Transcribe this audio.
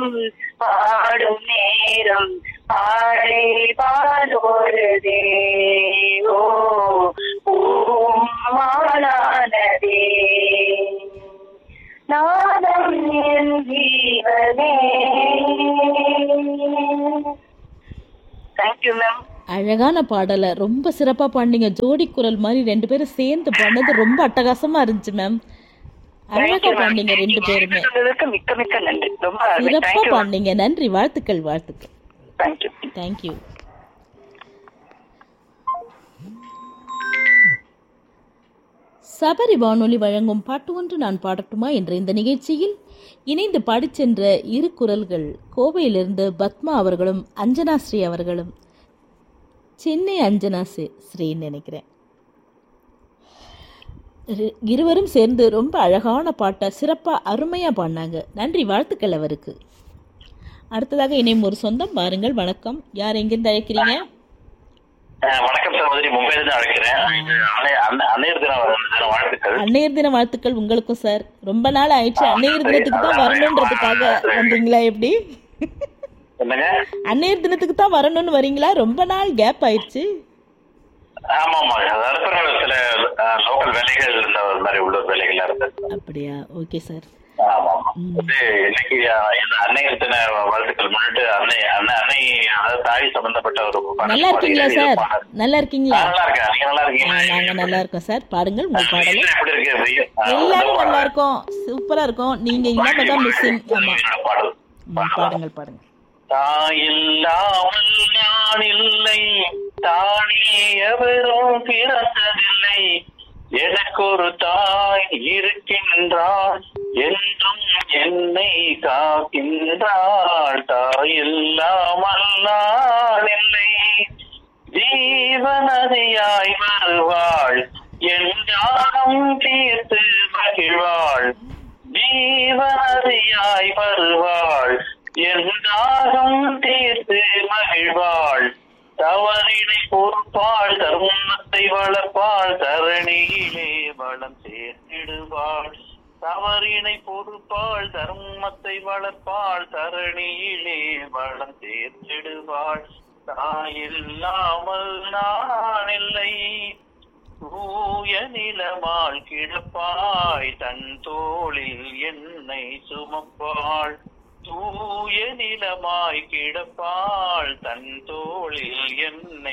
பாடும் நேரம் ஆடை பாடோருதே ஓ பூமானதே நாதம் என் ஜீவனே தேங்க்யூ மேம் அழகான பாடலை ரொம்ப சிறப்பாக பாடினீங்க ஜோடி குரல் மாதிரி ரெண்டு பேரும் சேர்ந்து பாடினது ரொம்ப அட்டகாசமாக இருந்துச்சு மேம் அழகாக பாடினீங்க ரெண்டு பேருமே சொன்னதுக்கு மிக்க மிக்க நன்றி ரொம்ப சிறப்பாக தேங்க்யூ பாடினீங்க நன்றி வாழ்த்துக்கள் வாழ்த்துக்கள் தேங்க்யூ தேங்க்யூ சபரி வானொலி வழங்கும் பாட்டு ஒன்று நான் பாடட்டுமா என்ற இந்த நிகழ்ச்சியில் இணைந்து பாடிச் சென்ற இரு குரல்கள் கோவையிலிருந்து பத்மா அவர்களும் அஞ்சனா ஸ்ரீ அவர்களும் சென்னை அஞ்சனா ஸ்ரீ ஸ்ரீன்னு நினைக்கிறேன் இரு- இருவரும் சேர்ந்து ரொம்ப அழகான பாட்டை சிறப்பாக அருமையாக பாடினாங்க நன்றி வாழ்த்துக்கள் அவருக்கு அடுத்ததாக இணையும் ஒரு சொந்தம் வாருங்கள் வணக்கம் யார் எங்கிருந்து அழைக்கிறீங்க அஹ் வணக்கம் சகோதரி மும்பையிலிருந்து அழைக்கிறேன் இது அன்னை- அன்னை- அன்னையர் தின தின வாழ்த்துக்கள் அன்னையர் தின வாழ்த்துக்கள் உங்களுக்கும் சார் ரொம்ப நாள் ஆயிடுச்சு அன்னையர் தினத்துக்கு தான் வரணுன்றதுக்காக வந்தீங்களா எப்படி என்னங்க அன்னையர் தினத்துக்கு தான் வரணும்னு வரீங்களா ரொம்ப நாள் கேப் ஆயிடுச்சு ஆமா ஆமா அதாவது சில லோக்கல் வேலைகள் இருந்த ஒரு மாதிரி உள்ளூர் வேலைகள் இருந்தது அப்படியா ஓகே சார் ஆமா ஆமா இது இன்னைக்கு அஹ், இந்த அன்னையர் தின வாழ்த்துக்கள் முன்னிட்டு அன்னை அன்னை அன்னை அதாவது தாய் சம்பந்தப்பட்ட ஒரு பாடல் நல்லா இருக்கீங்களா பாடுகிறேன். சார் இது பாடல். நல்லா இருக்கீங்களா நான் நல்லா இருக்கேன் நீங்க நல்லா ஆ, இருக்கீங்களா நாங்க நல்லா இருக்கோம் சார் பாடுங்கள் உங்கள் பாடலை வெயில் எப்படி இருக்கு வெயில்? அஹ், எல்லாரும் வந்து நல்லா இருக்கோம் சூப்பரா இருக்கும் நீங்க இல்லாம தான் மிஸ்ஸிங் ஆமா என்னோட பாடல் ம், பாடுங்கள் பாடுங்கள் தாயில்லாமல் நான் இல்லை தானே எவரும் பிறந்ததில்லை எனக்கு ஒரு தாய் இருக்கின்றாள் என்றும் என்னை காக்கின்றாள் தாய் இல்லாமல் நான் இல்லை ஜீவநதியாய் வருவாள் என் ஞானம் தீர்த்து மகிழ்வாள் ஜீவநதியாய் வருவாள் என் தாகம் தீர்த்து மகிழ்வாள் தவறினை பொறுப்பாள் தர்மத்தை வளர்ப்பாள் தரணியிலே வளம் சேர்த்திடுவாள் தவறினை பொறுப்பாள் தர்மத்தை வளர்ப்பாள் தரணியிலே வளம் சேர்த்திடுவாள் தாயில்லாமல் நான் இல்லை தூய நிலமால் கிடப்பாய் தன் தோளில் என்னை சுமப்பாள் தூய நிலமாய் கிடப்பாள் தன் தோளில் என்னை